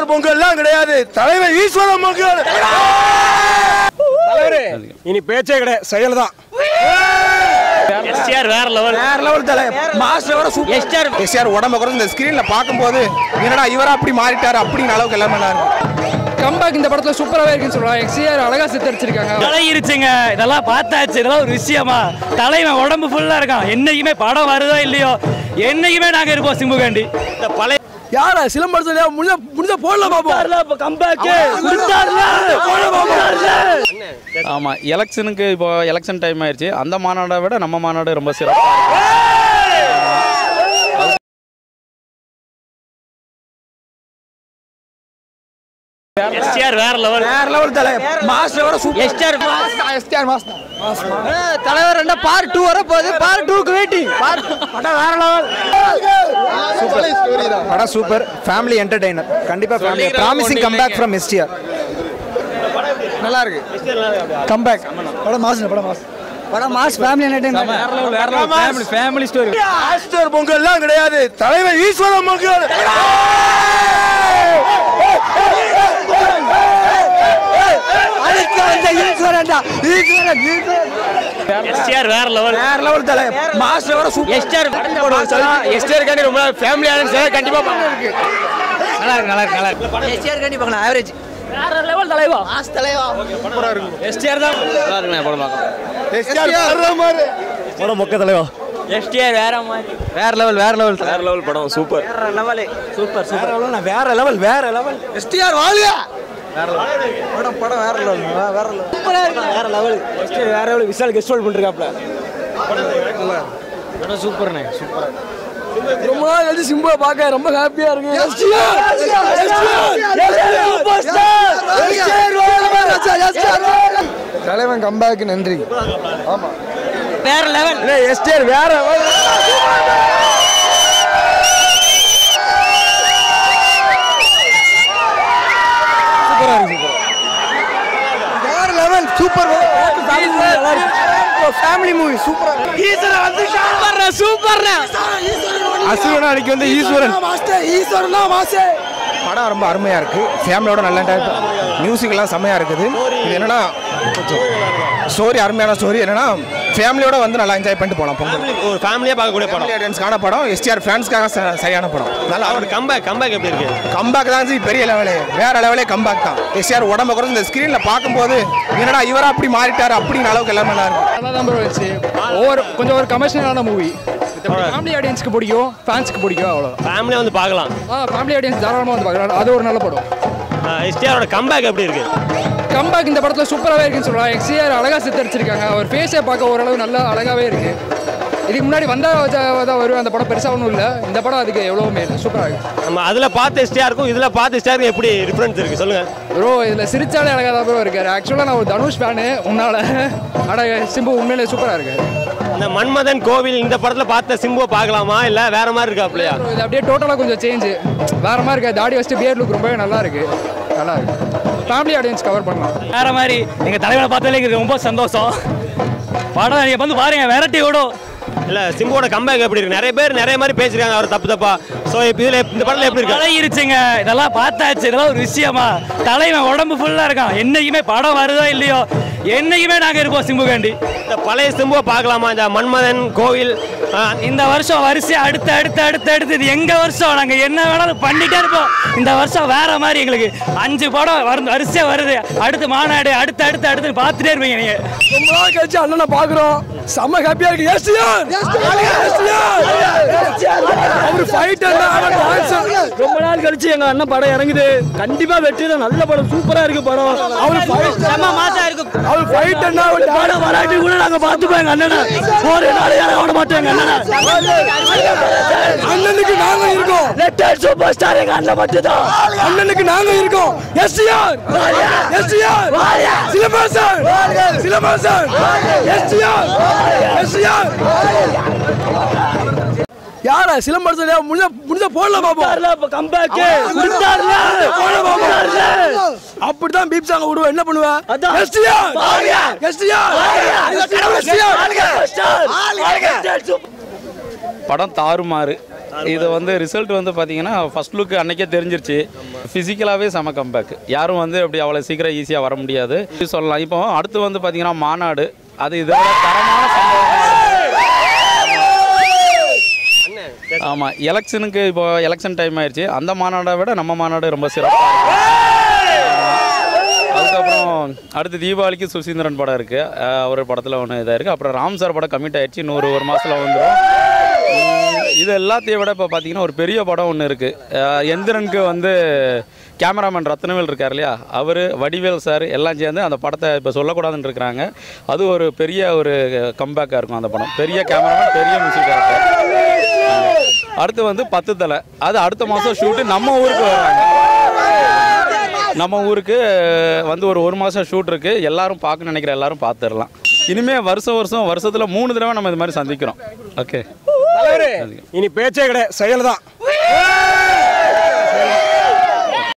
Master பொங்கல்லாம் கிடையாது தலைவர் ஈஸ்வரன் பொங்கல் இனி பேச்சே கிடையாது செயல் தான் எஸ்டிஆர் வேற லெவல் வேற லெவல் தலை மாஸ்டர் வர சூப்பர் எஸ்டிஆர் எஸ்ஆர் உடம்ப குறைஞ்சு இந்த ஸ்கிரீன்ல பார்க்கும்போது என்னடா இவரா அப்படி மாறிட்டாரு அப்படின்னு அளவுக்கு எல்லாமே நல்லா இருக்கு கம்பேக் இந்த படத்துல சூப்பராகவே இருக்குன்னு சொல்றாங்க எக்ஸிஆர் அழகா சித்தரிச்சிருக்காங்க பழகிருச்சுங்க இதெல்லாம் பார்த்தாச்சு இதெல்லாம் ஒரு விஷயமா தலைவன் உடம்பு ஃபுல்லா இருக்கான் என்னைக்குமே படம் வருதோ இல்லையோ என்னைக்குமே நாங்க இருப்போம் சிம்புகாண்டி இந்த பழைய யாரா சிலம்பரத்துல முடிஞ்ச முடிஞ்ச போடல பாப்போம் கம்பேக் ஆமா எலெக்ஷனுக்கு இப்போ எலெக்ஷன் டைம் ஆயிடுச்சு அந்த மாநாடை விட நம்ம மாநாடு ரொம்ப சிறப்பாக எஸ்டிஆர் வேற லெவல் வேற லெவல் தலை மாஸ்டர் வர சூப்பர் எஸ்டிஆர் எஸ்ஆர் மாஸ்டர் தலைவர் ரெண்டா பார்ட் டூ வர போகுது பார்ட் டூக்கு வெயிட்டிங் படம் வேற லெவல் படம் சூப்பர் ஃபேமிலி என்டர்டெய்னர் கண்டிப்பா family promising comeback from STR நல்லா இருக்கு கம்பேக் படம் மாஸ் படம் மாஸ் படம் மாஸ் ஃபேமிலி என்டர்டைன்மெண்ட் வேற லெவல் வேற level family family story master பொங்கல்லாம் கிடையாது தலைவர் ஈஸ்வரன் பொங்கல் எஸ்டிஆர் வேற லெவல் வேற லெவல் தலை மாஸ்டர் வர சூப்பர் எஸ்டிஆர் எஸ்டிஆர் காண்டி ரொம்ப ஃபேமிலி ஆடியன்ஸ் கண்டிப்பா நல்லா இருக்கு நல்லா இருக்கு நல்லா இருக்கு எஸ்டிஆர் கண்டி பார்க்கலாம் ஆவரேஜ் வேற லெவல் தலைவா மாஸ் தலைவா எஸ்டிஆர் தான் நல்லா இருக்குண்ணே படம் பார்க்கலாம் எஸ்டிஆர் வர்ற மாதிரி படம் மொக்க தலைவா எஸ்டிஆர் வேற மாதிரி வேற லெவல் வேற லெவல் வேற லெவல் படம் சூப்பர் சூப்பர் சூப்பர் வேற லெவல் வேற லெவல் எஸ்டிஆர் வாழ்க படம் படம் வேற லெவல் வேற லெவல் வேற லெவல் வேற லெவல் விஷால் கெஸ்ட் ரோல் பண்ணிருக்காப்ல சூப்பர்ண்ணே ரொம்ப நாள் கழிச்சு சிம்புவை பார்க்க ரொம்ப ஹாப்பியா இருக்கு தலைவன் கம்பேக் நன்றி வேற லெவல் எஸ்டிஆர் வேற வேற லெவல் சூப்பர் ஃபேமிலி மூவி சூப்பரா சூப்பர் சூப்பர் அசுரன் அன்னைக்கு வந்து ஈஸ்வரன் ஈஸ்வரன் மாசே படம் ரொம்ப அருமையா இருக்கு ஃபேமிலியோட நல்ல மியூசிக் எல்லாம் செம்மையா இருக்குது இது என்னன்னா ஸ்டோரி அருமையான ஸ்டோரி என்னன்னா ஃபேமிலியோட வந்து நல்லா என்ஜாய் பண்ணிட்டு போகலாம் பொங்கல் ஒரு ஃபேமிலியா பார்க்கக்கூடிய படம் ஆடியன்ஸ்க்கான படம் எஸ்டிஆர் ஃபேன்ஸ்க்காக ச- சரியான படம் நல்லா அவர் கம்பேக் கம்பேக் எப்படி இருக்கு கம்பேக் தான் ஜி பெரிய லெவலு வேற லெவலே கம்பேக் தான் எஸ்டிஆர் உடம்ப குறைஞ்சு இந்த ஸ்கிரீன்ல பார்க்கும்போது என்னடா இவரா அப்படி மாறிட்டாரு அப்படின்னு அளவுக்கு எல்லாமே நல்லா இருக்கு நல்லா தான் ப்ரோ இருந்துச்சு ஒவ்வொரு கொஞ்சம் ஒரு கமர்ஷியலான மூவி ஃபேமிலி ஆடியன்ஸ்க்கு பிடிக்கும் ஃபேன்ஸ்க்கு பிடிக்கும் அவ்வளோ ஃபேமிலியா வந்து பார்க்கலாம் ஆ ஃபேமிலி ஆடியன்ஸ் தாராளமாக வந்து பார்க்கலாம் அது ஒரு நல்ல படம் எஸ்டிஆரோட கம்பேக் எப்படி இருக்கு கம்பேக் இந்த படத்துல சூப்பராகவே இருக்குன்னு சொல்றாங்க எக்ஸிஆர் அழகா சித்தரிச்சிருக்காங்க அவர் ஃபேஸை பார்க்க ஓரளவு நல்லா அழகாவே இருக்கு இதுக்கு முன்னாடி வந்தா தான் வருவேன் அந்த படம் பெருசாக ஒன்றும் இல்லை இந்த படம் அதுக்கு எவ்வளோ மேல் சூப்பராக இருக்கு நம்ம அதுல பார்த்த எஸ்டிஆருக்கும் இதுல பார்த்த எஸ்டிஆருக்கும் எப்படி டிஃபரன்ஸ் இருக்கு சொல்லுங்க ப்ரோ இதில் சிரிச்சாலே அழகாக தான் ப்ரோ இருக்காரு ஆக்சுவலாக நான் ஒரு தனுஷ் ஃபேனு உன்னால ஆனால் சிம்பு உண்மையிலே சூப்பராக இருக்காரு இந்த மன்மதன் கோவில் இந்த படத்துல பார்த்த சிம்புவை பார்க்கலாமா இல்ல வேற மாதிரி இருக்காப்லையா Bro, இது அப்படியே டோட்டலாக கொஞ்சம் சேஞ்சு வேற மாதிரி இருக்கு தாடி வச்சுட்டு பியர் லுக் ரொம்பவே நல்லா இருக்கு நல்லா இருக்கு ஃபேமிலி ஆடியன்ஸ் கவர் பண்ணலாம் வேற மாதிரி எங்க தலைவனை பார்த்தாலே எங்களுக்கு ரொம்ப சந்தோஷம் படம் நீங்க வந்து பாருங்க விரட்டி விடும் இல்ல சிம்புவோட கம்பேக் எப்படி இருக்கு நிறைய பேர் நிறைய மாதிரி பேசிருக்காங்க அவர் தப்பு தப்பா சோ இதுல இந்த படத்துல எப்படி இருக்கு பழகிருச்சுங்க இதெல்லாம் பார்த்தாச்சு இதெல்லாம் ஒரு விஷயமா தலைவன் உடம்பு ஃபுல்லா இருக்கான் என்னைக்குமே படம் வருதோ இல்லையோ என்னைக்குமே நாங்க இருப்போம் சிம்புகாண்டி இந்த பழைய சிம்புவை பார்க்கலாமா இந்த மன்மதன் கோவில் ஆ, இந்த வருஷம் வரிசை அடுத்து அடுத்து அடுத்து அடுத்து இது எங்க வருஷம் நாங்க என்ன வேணாலும் பண்ணிட்டே இருப்போம் இந்த வருஷம் வேற மாதிரி எங்களுக்கு அஞ்சு படம் வரு வரிசையா வருது அடுத்து மாநாடு அடுத்து அடுத்து அடுத்து பார்த்துட்டே இருப்பீங்க நீங்க ரொம்ப நாள் கழிச்சு அண்ணனை பாக்குறோம் செம்ம ஹாப்பியா இருக்கு எஸ்டிஆர் அவர் ஃபைட் அவர் டான்ஸ் ரொம்ப நாள் கழிச்சு எங்க அண்ணன் படம் இறங்குது கண்டிப்பா வெற்றி தான் நல்ல படம் சூப்பரா இருக்கு படம் அவர் ஃபைட் செம்ம மாசா இருக்கு அவர் ஃபைட் என்ன அவர் படம் வராட்டி கூட நாங்க பாத்துப்போம் எங்க அண்ணனை ஒரு நாள் இறங்க விட மாட்டோம் எங்க அண்ணனை அண்ணனுக்கு நாங்க இருக்கோம் லெட்டர் சூப்பர் ஸ்டார் எங்க அண்ணன் மட்டும் தான் அண்ணனுக்கு நாங்க இருக்கோம் STR STR Silambarasan Silambarasan STR STR யாரா சிலம்பரசன் முடிஞ்ச முடிஞ்ச போடல பாப்போம் கம்பேக் போடல பாப்போம் அப்படிதான் பீப் சாங் விடுவேன் என்ன பண்ணுவ அதான். எஸ்டிஆர் எஸ்டிஆர் எஸ்டிஆர் படம் தாறுமாறு இது வந்து ரிசல்ட் வந்து பார்த்தீங்கன்னா ஃபர்ஸ்ட் லுக் அன்னைக்கே தெரிஞ்சிருச்சு ஃபிசிக்கலாகவே செம கம்பேக் யாரும் வந்து அப்படி அவ்வளோ சீக்கிரம் ஈஸியாக வர முடியாது இது சொல்லலாம் இப்போ அடுத்து வந்து பார்த்தீங்கன்னா மாநாடு அது இதோட தரமான ஆமாம் எலெக்ஷனுக்கு இப்போ எலெக்ஷன் டைம் ஆயிடுச்சு அந்த மாநாடை விட நம்ம மாநாடு ரொம்ப சிறப்பாக அதுக்கப்புறம் அடுத்து தீபாவளிக்கு சுசீந்திரன் படம் இருக்குது அவர் படத்தில் ஒன்று இதாக இருக்குது அப்புறம் ராம் சார் படம் கமிட் ஆயிடுச்சு இன்னொரு ஒரு மாதத்தில் வந்துடும் இது எல்லாத்தையும் விட இப்போ பார்த்தீங்கன்னா ஒரு பெரிய படம் ஒன்று இருக்குது எந்திரனுக்கு வந்து கேமராமேன் ரத்னவேல் இருக்கார் இல்லையா அவர் வடிவேல் சார் எல்லாம் சேர்ந்து அந்த படத்தை இப்போ சொல்லக்கூடாதுன்னு இருக்கிறாங்க அது ஒரு பெரிய ஒரு கம்பேக்காக இருக்கும் அந்த படம் பெரிய கேமராமேன் பெரிய மியூசிக் டேரக்டர் அடுத்து வந்து பத்து தலை அது அடுத்த மாதம் ஷூட்டு நம்ம ஊருக்கு வராங்க நம்ம ஊருக்கு வந்து ஒரு ஒரு மாதம் ஷூட் இருக்குது எல்லாரும் பார்க்க நினைக்கிற எல்லாரும் பார்த்துடலாம் இனிமேல் வருஷம் வருஷம் வருஷத்தில் மூணு தடவை நம்ம இது மாதிரி சந்திக்கிறோம் ஓகே இனி பேச்சே கிடையாது செயல் தான்